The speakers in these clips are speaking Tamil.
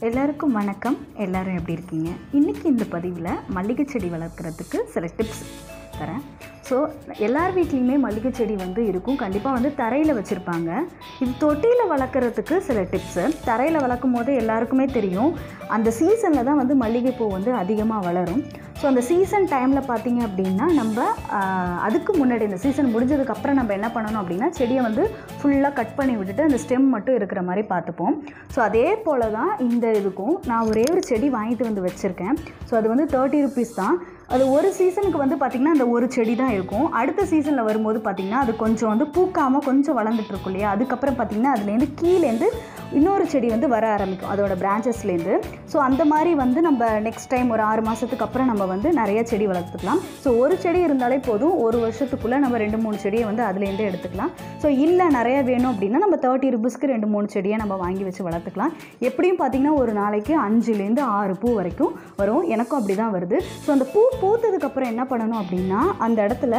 எல்லாருக்கும் வணக்கம் எல்லாரும் எப்படி இருக்கீங்க இன்றைக்கி இந்த பதிவில் மல்லிகை செடி வளர்க்குறதுக்கு சில டிப்ஸ் தரேன் ஸோ எல்லார் வீட்லேயுமே மல்லிகை செடி வந்து இருக்கும் கண்டிப்பாக வந்து தரையில் வச்சுருப்பாங்க இது தொட்டியில் வளர்க்குறதுக்கு சில டிப்ஸு தரையில் வளர்க்கும் போது எல்லாருக்குமே தெரியும் அந்த சீசனில் தான் வந்து மல்லிகைப்பூ வந்து அதிகமாக வளரும் ஸோ அந்த சீசன் டைமில் பார்த்தீங்க அப்படின்னா நம்ம ஆஹ், அதுக்கு முன்னாடி இந்த சீசன் முடிஞ்சதுக்கப்புறம் நம்ம என்ன பண்ணணும் அப்படின்னா செடியை வந்து ஃபுல்லாக கட் பண்ணி விட்டுட்டு அந்த ஸ்டெம் மட்டும் இருக்கிற மாதிரி பார்த்துப்போம் ஸோ அதே போல் தான் இந்த இதுக்கும் நான் ஒரே ஒரு செடி வாங்கிட்டு வந்து வச்சுருக்கேன் ஸோ அது வந்து தேர்ட்டி ருபீஸ் தான் அது ஒரு சீசனுக்கு வந்து பார்த்திங்கன்னா அந்த ஒரு செடி தான் இருக்கும் அடுத்த சீசனில் வரும்போது பார்த்திங்கன்னா அது கொஞ்சம் வந்து பூக்காமல் கொஞ்சம் வளர்ந்துட்டு இருக்கும் இல்லையா அதுக்கப்புறம் பார்த்திங்கன்னா அதுலேருந்து கீழேருந்து இன்னொரு செடி வந்து வர ஆரம்பிக்கும் அதோட பிரான்ச்சஸ்லேருந்து ஸோ அந்த மாதிரி வந்து நம்ம நெக்ஸ்ட் டைம் ஒரு ஆறு மாதத்துக்கு அப்புறம் நம்ம வந்து நிறைய செடி வளர்த்துக்கலாம் ஸோ ஒரு செடி இருந்தாலே போதும் ஒரு வருஷத்துக்குள்ளே நம்ம ரெண்டு மூணு செடியை வந்து அதுலேருந்தே எடுத்துக்கலாம் ஸோ இல்லை நிறைய வேணும் அப்படின்னா நம்ம தேர்ட்டி ருபீஸ்க்கு ரெண்டு மூணு செடியை நம்ம வாங்கி வச்சு வளர்த்துக்கலாம் எப்படியும் பார்த்திங்கன்னா ஒரு நாளைக்கு அஞ்சுலேருந்து ஆறு பூ வரைக்கும் வரும் எனக்கும் அப்படி தான் வருது ஸோ அந்த பூ பூத்ததுக்கப்புறம் என்ன பண்ணணும் அப்படின்னா அந்த இடத்துல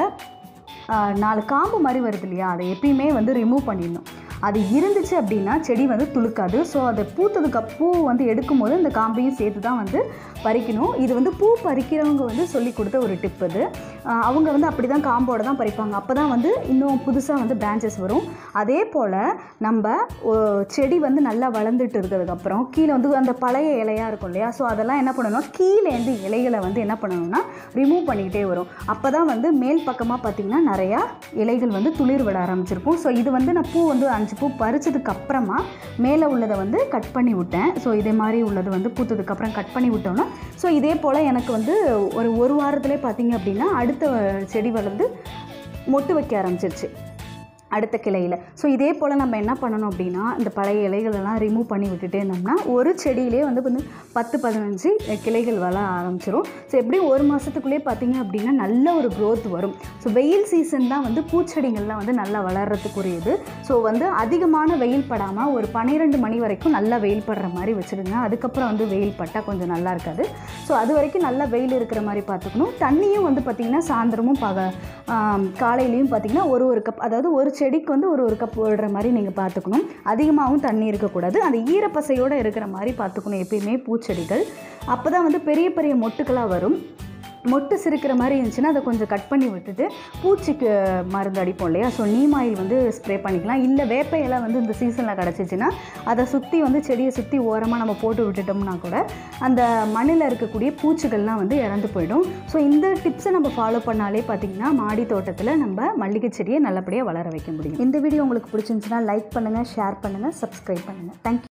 ஆஹ், நாலு காம்பு மாதிரி வருது இல்லையா அதை எப்பயுமே வந்து ரிமூவ் பண்ணிடணும் அது இருந்துச்சு அப்படின்னா செடி வந்து துளுக்காது ஸோ அதை பூத்ததுக்கு அப்~ பூ வந்து எடுக்கும்போது அந்த காம்பையும் சேர்த்து தான் வந்து பறிக்கணும் இது வந்து பூ பறிக்கிறவங்க வந்து சொல்லி கொடுத்த ஒரு டிப் இது ஆஹ், அவங்க வந்து அப்படி தான் காம்போட தான் பறிப்பாங்க அப்போ தான் வந்து இன்னும் புதுசாக வந்து பிரான்ச்சஸ் வரும் அதே போல் நம்ம ஓ, செடி வந்து நல்லா வளர்ந்துட்டு இருக்கிறதுக்கப்புறம் கீழே வந்து அந்த பழைய இலையாக இருக்கும் இல்லையா ஸோ அதெல்லாம் என்ன பண்ணணும் கீழேந்து இலைகளை வந்து என்ன பண்ணணும்னா ரிமூவ் பண்ணிக்கிட்டே வரும் அப்போ தான் வந்து மேல் பக்கமாக பார்த்திங்கன்னா நிறையா இலைகள் வந்து துளிர் விட ஆரம்பிச்சிருக்கும் ஸோ இது வந்து நான் பூ வந்து அஞ்சு பூ பறிச்சதுக்கு அப்புறமா மேலே உள்ளதை வந்து கட் பண்ணி விட்டேன் ஸோ இதே மாதிரி உள்ளது வந்து பூத்ததுக்கப்புறம் கட் பண்ணி விட்டோன்னா ஸோ இதே போல் எனக்கு வந்து ஒரு ஒரு வாரத்திலே பார்த்தீங்க அப்படின்னா அடுத்த செடி வளர்ந்து மொட்டு வைக்க ஆரம்பிச்சிருச்சு அடுத்த கிளையில் ஸோ இதே போல் நம்ம என்ன பண்ணணும் அப்படின்னா இந்த பழைய இலைகளெல்லாம் ரிமூவ் பண்ணி விட்டுட்டே இருந்தோம்னா ஒரு செடியிலே வந்து வந்து பத்து பதினஞ்சு கிளைகள் வளர ஆரம்பிச்சிரும் ஸோ எப்படியும் ஒரு மாதத்துக்குள்ளேயே பார்த்தீங்க அப்படின்னா நல்ல ஒரு growth வரும் ஸோ வெயில் சீசன் தான் வந்து பூச்செடிகள்லாம் வந்து நல்லா வளர்கிறதுக்குரியது ஸோ வந்து அதிகமான வெயில் படாமல் ஒரு பன்னிரெண்டு மணி வரைக்கும் நல்லா வெயில் படுற மாதிரி வச்சுடுங்க அதுக்கப்புறம் வந்து வெயில் பட்டால் கொஞ்சம் நல்லா இருக்காது ஸோ அது வரைக்கும் நல்லா வெயில் இருக்கிற மாதிரி பார்த்துக்கணும் தண்ணியும் வந்து பார்த்திங்கன்னா சாயந்தரமும் பக ஆம், காலையிலையும் பார்த்திங்கன்னா ஒரு ஒரு கப் அதாவது ஒரு செடிக்கு வந்து ஒரு ஒரு கப் விடுற மாதிரி நீங்கள் பார்த்துக்கணும் அதிகமாகவும் தண்ணி இருக்கக்கூடாது அந்த ஈரப்பசையோடு இருக்கிற மாதிரி பார்த்துக்கணும் எப்பயுமே பூச்செடிகள் அப்போ தான் வந்து பெரிய பெரிய மொட்டுக்களாக வரும் மொட்டு சிரிக்கிற மாதிரி இருந்துச்சுன்னா அதை கொஞ்சம் கட் பண்ணி விட்டுட்டு பூச்சிக்கு மருந்து அடிப்போம் இல்லையா ஸோ நீம் ஆயில் வந்து ஸ்ப்ரே பண்ணிக்கலாம் இல்லை வேப்ப இலை வந்து இந்த சீசனில் கிடச்சிச்சின்னா அதை சுற்றி வந்து செடியை சுற்றி ஓரமாக நம்ம போட்டு விட்டுட்டோம்னா கூட அந்த மண்ணில் இருக்கக்கூடிய பூச்சிகள்லாம் வந்து இறந்து போயிடும் ஸோ இந்த டிப்ஸை நம்ம ஃபாலோ பண்ணாலே பார்த்திங்கன்னா மாடி தோட்டத்தில் நம்ம மல்லிகை செடியை நல்லபடியாக வளர வைக்க முடியும் இந்த வீடியோ உங்களுக்கு பிடிச்சிருந்துச்சுன்னா லைக் பண்ணுங்கள் ஷேர் பண்ணுங்கள் சப்ஸ்கிரைப் பண்ணுங்கள் தேங்க்யூ